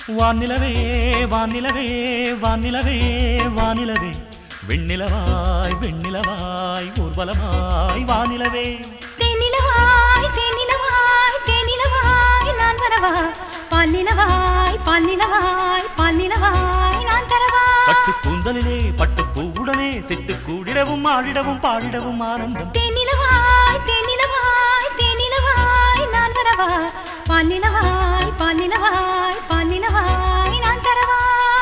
வானிலவே வானிலவே வானிலவே வானிலவே வெண்ணிலவாய் வெண்ணிலவாய் ஊர்வலமாய் வானிலவே தேனிலவாய் தேனிலவாய் தேனிலவாய் நான் வரவா பாலிலவாய் பாலிலவாய் பாலிலவாய் நான் தரவா பட்டு கூந்தலிலே பட்டு பூவுடனே சிட்டு கூடிடவும் ஆடிடவும் பாடிடவும் ஆனந்தம் தேனிலவாய் தேனிலவாய் தேனிலவாய் நான் வரவா பாலிலவாய் பாலிலவாய் பாலிலவாய் நான் தரவா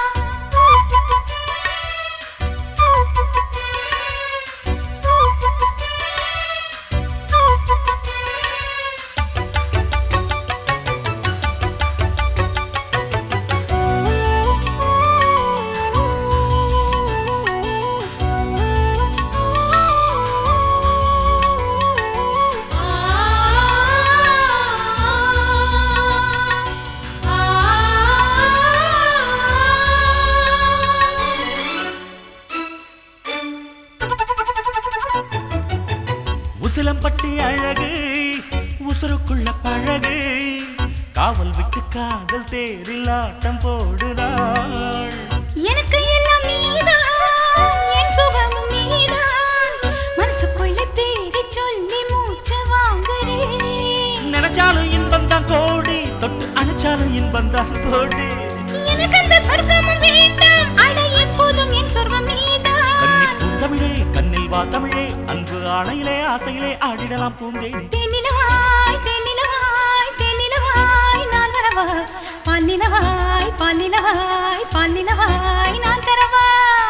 உசிலம்பட்டி அழகு உசுருக்குள்ள பழகு காவல் விட்டு காதல் தேரில் ஆட்டம் போடுறாள் எனக்கு எல்லாம் நீதான் என் சுகமும் நீதான் மனசுக்குள்ள பேரை சொல்லி மூச்சு வாங்குறேன் நினைச்சாலும் இன்பம் தான் கோடி தொட்டு அணைச்சாலும் இன்பம் தான் கோடி எனக்கு அந்த சொர்க்கமும் வேண்டாம் அட எப்போதும் என் சொர்க்கம் நீதான் கன்னிப்பூ தமிழே கண்ணில் வா தமிழே அன்பு ஆணையிலே ஆசையிலே ஆடிடலாம் பூந்தேனே தென்னிலவாய் தென்னிலவாய் தென்னிலவாய் நான் வரவா பாலிலவாய் பாலிலவாய் பாலிலவாய் நான் தரவா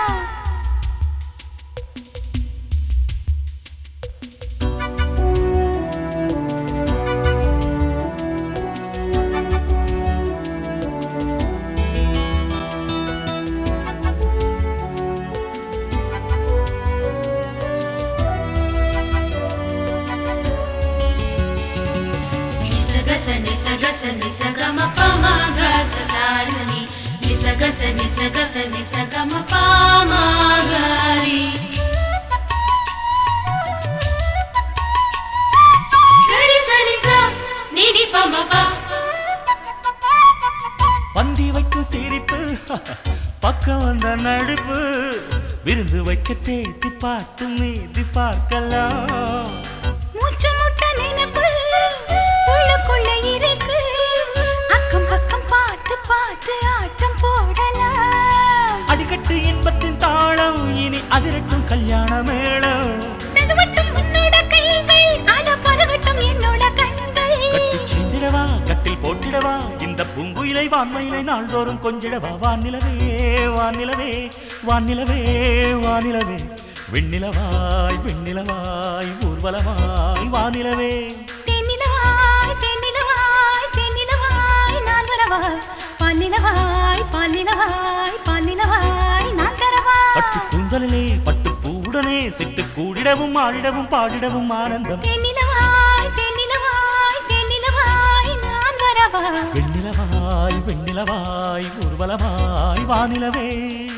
నిసగస నిసగస నిసగమ పమగస సారిని నిసగస నిసగస నిసగమ పమగరి గరి సరి స నిని పమ ప பந்தி வைக்கும் சிரிப்பு பக்கம் வந்த நடுப்பு விருந்து வைக்க தேத்தி பார்த்து மீதி பார்க்கலாம் மூச்சு முட்ட நினைப்பு உள்ளுக்குள்ள இருக்கு அக்கம் பக்கம் பார்த்து பார்த்து ஆட்டம் போடலாம் அடிக்கட்டு இன்பத்தின் தாளம் இனி அதிரட்டும் கல்யாண மேளம் நடுவட்டும் உன்னோட கைகள் அட பருகட்டும் என்னோட கண்கள் கட்டி சேர்ந்திடவா கட்டில் போட்டிடவா இந்த பூங்குயிலை வான்மயிலை நாள்தோறும் கொஞ்சிடவா வானிலவே வானிலவே வானிலவே வானிலவே வெண்ணிலவாய் வெண்ணிலவாய் ஊர்வலமாய் வானிலவே தென்னிலவாய் தென்னிலவாய் தென்னிலவாய் நான் வரவா பாலிலவாய் பாலிலவாய் பாலிலவாய் நான் தரவா பட்டு கூந்தலிலே பட்டு பூவுடனே சிட்டு கூடிடவும் ஆடிடவும் பாடிடவும் ஆனந்தம் தென்னிலவாய் தென்னிலவாய் தென்னிலவாய் நான் வரவா வெண்ணிலவாய் வெண்ணிலவாய் ஊர்வலமாய் வானிலவே